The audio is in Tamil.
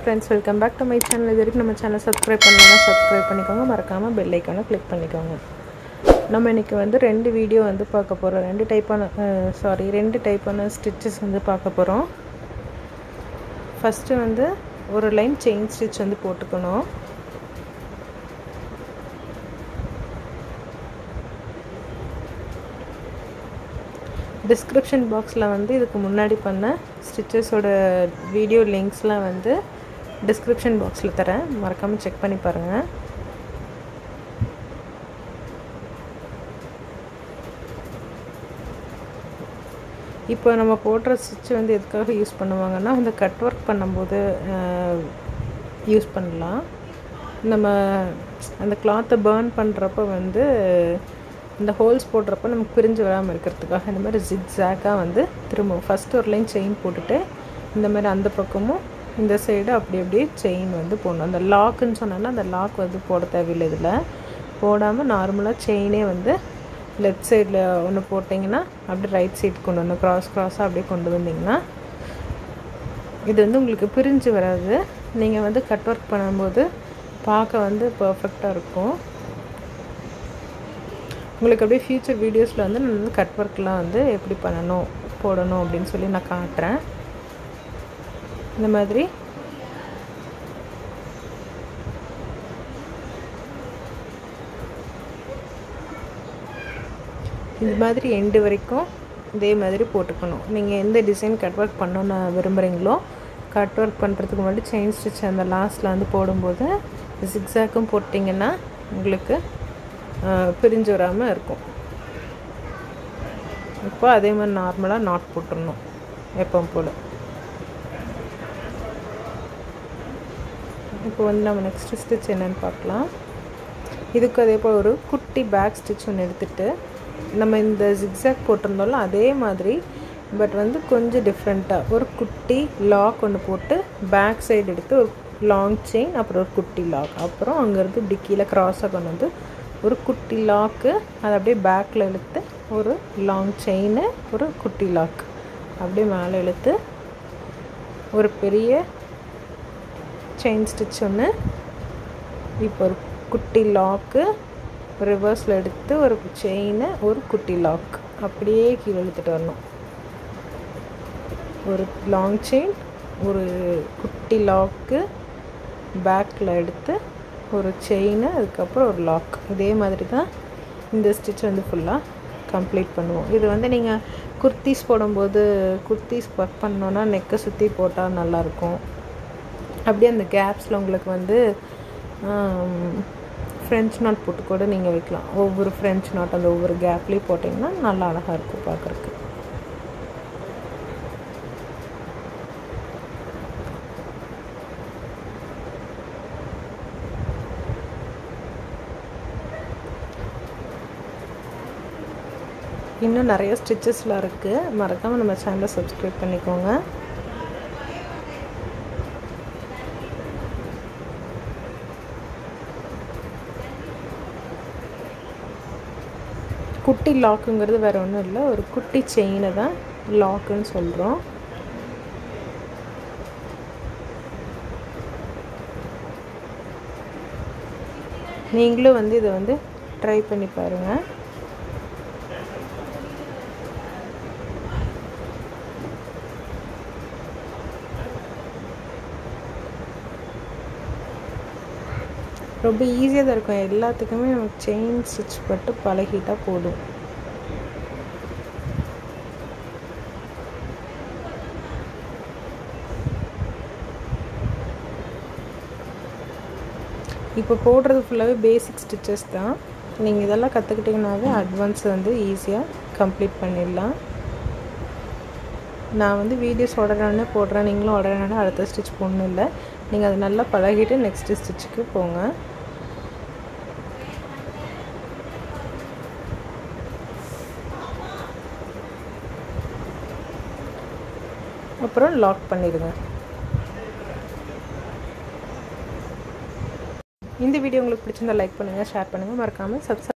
friends welcome back to my channel இது வரைக்கும் நம்ம சேனல் சப்ஸ்கிரைப் பண்ணலாம் சப்ஸ்கிரைப் பண்ணிக்கோங்க மறக்காமல் பெல் ஐக்கானை கிளிக் பண்ணிக்கோங்க நம்ம இன்றைக்கி வந்து ரெண்டு வீடியோ வந்து பார்க்க போகிறோம் ரெண்டு டைப்பான சாரி ரெண்டு டைப்பான ஸ்டிச்சஸ் வந்து பார்க்க போகிறோம் ஃபஸ்ட்டு வந்து ஒரு லைன் செயின் ஸ்டிச் வந்து போட்டுக்கணும் டிஸ்கிரிப்ஷன் பாக்ஸில் வந்து இதுக்கு முன்னாடி பண்ண ஸ்டிச்சஸோட வீடியோ லிங்க்ஸ்லாம் வந்து டிஸ்கிரிப்ஷன் பாக்ஸில் தரேன் மறக்காமல் செக் பண்ணி பாருங்கள் இப்போ நம்ம போடுற ஸ்டிச் வந்து எதுக்காக யூஸ் பண்ணுவாங்கன்னா அந்த கட் ஒர்க் பண்ணும்போது யூஸ் பண்ணலாம் நம்ம அந்த கிளாத்தை பேர்ன் பண்ணுறப்ப வந்து இந்த ஹோல்ஸ் போடுறப்ப நமக்கு பிரிஞ்சு வராமல் இருக்கிறதுக்காக இந்த மாதிரி ஜிக்ஸாக்காக வந்து திரும்ப ஃபஸ்ட்டு ஒரு லைன் செயின் போட்டுட்டு இந்த மாதிரி அந்த பக்கமும் இந்த சைடு அப்படி அப்படியே செயின் வந்து போடணும் அந்த லாக்குன்னு சொன்னோன்னா அந்த லாக் வந்து போட தேவையில்லை இதில் போடாமல் நார்மலாக செயினே வந்து லெஃப்ட் சைடில் ஒன்று போட்டிங்கன்னா அப்படியே ரைட் சைடு கொண்டு வரணும் க்ராஸ் க்ராஸாக அப்படியே கொண்டு வந்தீங்கன்னா இது வந்து உங்களுக்கு பிரிஞ்சு வராது நீங்கள் வந்து கட் ஒர்க் பண்ணும்போது பார்க்க வந்து பர்ஃபெக்டாக இருக்கும் உங்களுக்கு அப்படியே ஃப்யூச்சர் வீடியோஸில் வந்து நான் வந்து கட் ஒர்க்லாம் வந்து எப்படி பண்ணணும் போடணும் அப்படின்னு சொல்லி நான் காட்டுறேன் இந்த மாதிரி இது மாதிரி எண்டு வரைக்கும் இதே மாதிரி போட்டுக்கணும் நீங்கள் எந்த டிசைன் கட் ஒர்க் பண்ணணும்னு விரும்புகிறீங்களோ கட் ஒர்க் பண்ணுறதுக்கு முன்னாடி செயின் ஸ்டிச் அந்த லாஸ்ட்டில் வந்து போடும்போது ஜிக்ஸாக்கும் போட்டிங்கன்னா உங்களுக்கு பிரிஞ்சு வராமல் இருக்கும் இப்போ அதே மாதிரி நார்மலாக நாட் போட்டுடணும் எப்பவும் போல் இப்போ வந்து நம்ம நெக்ஸ்ட் ஸ்டிச் என்னென்னு பார்க்கலாம் இதுக்கு அதே போல் ஒரு குட்டி பேக் ஸ்டிச் ஒன்று எடுத்துகிட்டு நம்ம இந்த ஜிக்ஸாக் போட்டிருந்தோம்ல அதே மாதிரி பட் வந்து கொஞ்சம் டிஃப்ரெண்ட்டாக ஒரு குட்டி லாக் ஒன்று போட்டு பேக் சைடு எடுத்து ஒரு லாங் செயின் அப்புறம் ஒரு குட்டி லாக் அப்புறம் அங்கேருந்து இப்படி கீழே க்ராஸாக கொண்டு வந்து ஒரு குட்டி லாக்கு அதை அப்படியே பேக்கில் இழுத்து ஒரு லாங் செயின் ஒரு குட்டி லாக் அப்படியே மேலே இழுத்து ஒரு பெரிய செயின் ஸ்டிச் ஒன்று இப்போ ஒரு குட்டி லாக்கு ரிவர்ஸில் எடுத்து ஒரு செயினை ஒரு குட்டி லாக் அப்படியே கீழே இழுத்துட்டு வரணும் ஒரு லாங் செயின் ஒரு குட்டி லாக்கு பேக்கில் எடுத்து ஒரு செயின் அதுக்கப்புறம் ஒரு லாக் இதே மாதிரி தான் இந்த ஸ்டிச் வந்து ஃபுல்லாக கம்ப்ளீட் பண்ணுவோம் இது வந்து நீங்கள் குர்த்திஸ் போடும்போது குர்த்திஸ் ஒர்க் பண்ணோன்னா நெக்கை சுற்றி போட்டால் நல்லாயிருக்கும் அப்படியே அந்த கேப்ஸில் உங்களுக்கு வந்து ஃப்ரெஞ்ச் நாட் போட்டு கூட நீங்கள் வைக்கலாம் ஒவ்வொரு ஃப்ரெஞ்ச் நாட் அந்த ஒவ்வொரு கேப்லேயும் போட்டிங்கன்னா நல்லா அழகாக இருக்கும் பார்க்குறக்கு இன்னும் நிறைய ஸ்டிச்சஸ்லாம் இருக்குது மறக்காமல் நம்ம சேனலை சப்ஸ்கிரைப் பண்ணிக்கோங்க குட்டி லாக்குங்கிறது வேறு ஒன்றும் இல்லை ஒரு குட்டி செயினை தான் லாக்குன்னு சொல்கிறோம் நீங்களும் வந்து இதை வந்து ட்ரை பண்ணி பாருங்கள் ரொம்ப ஈஸியாக தான் இருக்கும் எல்லாத்துக்குமே நமக்கு செயின் ஸ்டிச் பட்டு பழகிட்டால் போதும் இப்போ போடுறது ஃபுல்லாகவே பேசிக் ஸ்டிச்சஸ் தான் நீங்கள் இதெல்லாம் கற்றுக்கிட்டிங்கனாவே அட்வான்ஸ் வந்து ஈஸியாக கம்ப்ளீட் பண்ணிடலாம் நான் வந்து வீடியோஸ் உடனே போடுறேன் நீங்களும் உடனே அடுத்த ஸ்டிச் போடணும் இல்லை நீங்கள் அதை நல்லா பழகிட்டு நெக்ஸ்ட்டு ஸ்டிச்சுக்கு போங்க அப்புறம் லாக் பண்ணிடுங்க இந்த வீடியோ உங்களுக்கு பிடிச்சிருந்தா லைக் பண்ணுங்கள் ஷேர் பண்ணுங்கள் மறக்காமல் சப்ஸ்கிரைப்